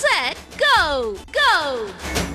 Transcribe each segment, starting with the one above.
set, go, go!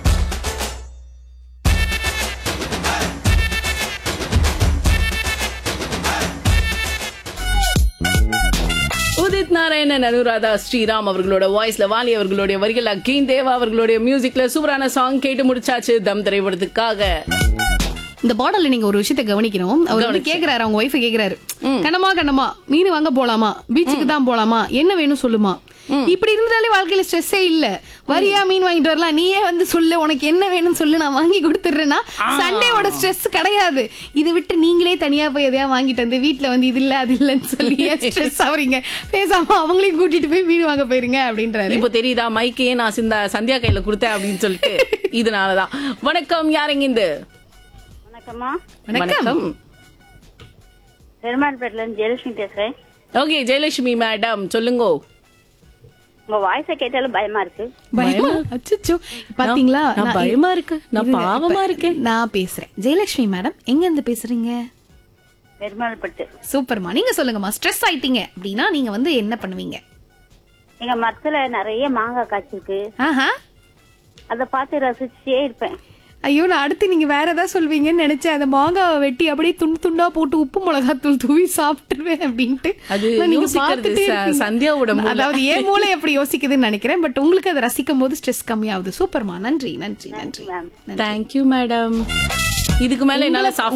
Udit Narayanan Anuradha Sriram அவர்களோட வாய்ஸ்ல வாலி அவர்களுடைய வரிகள் அகெயின் தேவா அவர்களுடைய மியூசிக்ல சூப்பரான சாங் கேட்டு முடிச்சாச்சு தம் திரைப்படத்துக்காக இந்த பாடல்ல நீங்க ஒரு விஷயத்தை கவனிக்கணும் அவர் வந்து கேக்குறாரு அவங்க ஒய்ஃப் கேக்குறாரு கண்ணமா கண்ணமா மீன் வாங்க போலாமா பீச்சுக்கு தான் போலாமா என்ன வேணும் சொல்லுமா இப்படி இருந்தாலே வாழ்க்கையில ஸ்ட்ரெஸ்ஸே இல்ல வரியா மீன் வாங்கிட்டு வரலாம் நீயே வந்து சொல்லு உனக்கு என்ன வேணும்னு சொல்லு நான் வாங்கி கொடுத்துடுறேன்னா சண்டேவோட ஸ்ட்ரெஸ் கிடையாது இதை விட்டு நீங்களே தனியா போய் எதையா வாங்கிட்டு வந்து வீட்ல வந்து இது இல்ல அது இல்லன்னு சொல்லி ஸ்ட்ரெஸ் ஆவறீங்க பேசாம அவங்களையும் கூட்டிட்டு போய் மீன் வாங்க போயிருங்க அப்படின்றாரு இப்போ தெரியுதா மைக்கையே நான் சிந்த சந்தியா கையில கொடுத்தேன் அப்படின்னு சொல்லிட்டு இதனாலதான் வணக்கம் யாருங்க இந்த வணக்கம்மா வணக்கம் பெருமாள்பேட்டில இருந்து ஜெயலட்சுமி பேசுறேன் ஓகே ஜெயலட்சுமி மேடம் சொல்லுங்க உங்க வாய்ஸ கேட்டாலும் பயமா இருக்கு பயமா அச்சச்சோ பாத்தீங்களா நான் நான் பயமா இருக்கு நான் இருங்க, பாவமா இப்ப இருக்கேன் நான் பேசுறேன் ஜெயலட்சுமி மேடம் எங்க இருந்து பேசுறீங்க பெருமாள்பட்டு சூப்பர்மா நீங்க சொல்லுங்கம்மா ஸ்ட்ரெஸ் ஆயிட்டீங்க அப்படின்னா நீங்க வந்து என்ன பண்ணுவீங்க எங்க மரத்துல நிறைய மாங்காய் காய்ச்சிருக்கு ஆஹா அதை பார்த்து ரசிச்சே இருப்பேன் ஐயோ நான் அடுத்து நீங்க வேற ஏதாவது சொல்வீங்கன்னு நினைச்சேன் அந்த மாங்காவை வெட்டி அப்படியே துண்டு துண்டா போட்டு உப்பு மிளகாத்தூள் தூவி சாப்பிட்டுருவேன் அப்படின்ட்டு அது ஆனா நீங்க யோசிக்கிறது பார்த்துட்டே ச- இருக்கீங்க. சந்தியாவோட மூளை. அதாவது ஏன் மூளை எப்படி யோசிக்குதுன்னு நினைக்கிறேன் பட் உங்களுக்கு அதை ரசிக்கும் போது ஸ்ட்ரெஸ் கம்மியாகுது சூப்பர்மா நன்றி நன்றி நன்றி மேம் தேங்க்யூ மேடம் இதுக்கு மேல என்னால சாப்பிட